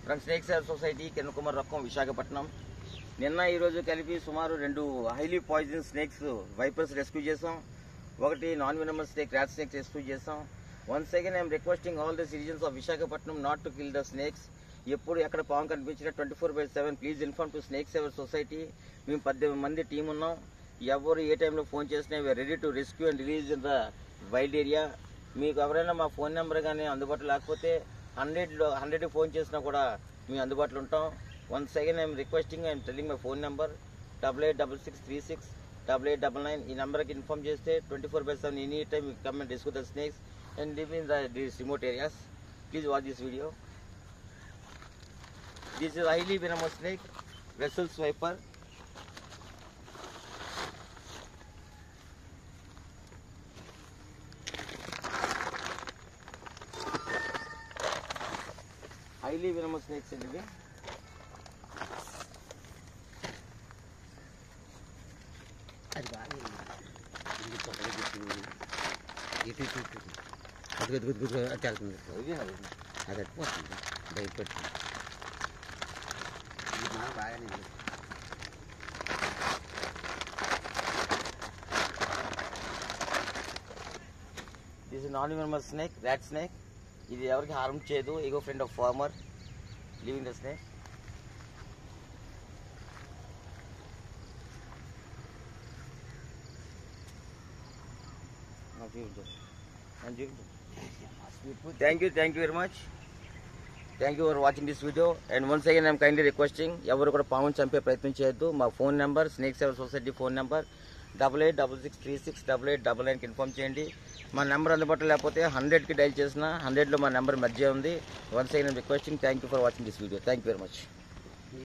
From snake saver society Kiran Kumar రక్కం విశాఖపట్నం నిన్న ఈరోజు కలిపి సుమారు రెండు highly poison snakes vipers rescue చేసాం ఒకటి non venomous snake rat snakes rescue చేసాం once again I'm requesting all the citizens of Visakhapatnam not to kill the snakes ఎప్పుడు ఎక్కడ పాము కనిపించినా twenty four by seven please inform to snake saver society మేము పద్దెనిమిది మంది టీం ఉన్నాం ఎవరు ఏ టైంలో ఫోన్ చేసినా we're ready to rescue and release in the wild area మీకు ఎవరైనా మా ఫోన్ నెంబర్ కానీ అందుబాటులో లేకపోతే హండ్రెడ్లో హండ్రెడ్ ఫోన్ చేసినా కూడా మేము అందుబాటులో ఉంటాం one second I'm requesting I'm telling my phone number double eight double six three six double eight double nine ఈ నెంబర్కి ఇన్ఫార్మ్ చేస్తే twenty four by seven any time come and rescue the snakes and live in the these remote areas please watch this video this is highly venomous snake Russell's viper highly venomous snakes అండి ఇవి అది బాగా ఇది కొత్తగా చెప్పింది ఇటు ఇటు ఇటు ఇటు. అదిగో అదిగో అదిగో అటు వెళ్తుంది ఇది హైలీ అది అట్టుపోతుంది భయపడుతుంది ఇది బాగా బాగానే ఉంది. This is non venomous snake rat snake ఇది ఎవరికి హార్మ్ చేయదు ఈగో friend of farmer living the snake thank you thank you very much thank you for watching this video and once again I'm kindly requesting ఎవరు కూడా పాముని చంపే ప్రయత్నం చేయొద్దు మా phone number snake saver society phone number double eight double six three six double eight double నైన్కి inform చేయండి మా నెంబర్ అందుబాటులో లేకపోతే హండ్రెడ్కి డైల్ చేసిన హండ్రెడ్లో మా నెంబర్ మధ్య ఉంది once again requesting thank you for watching this video thank you very much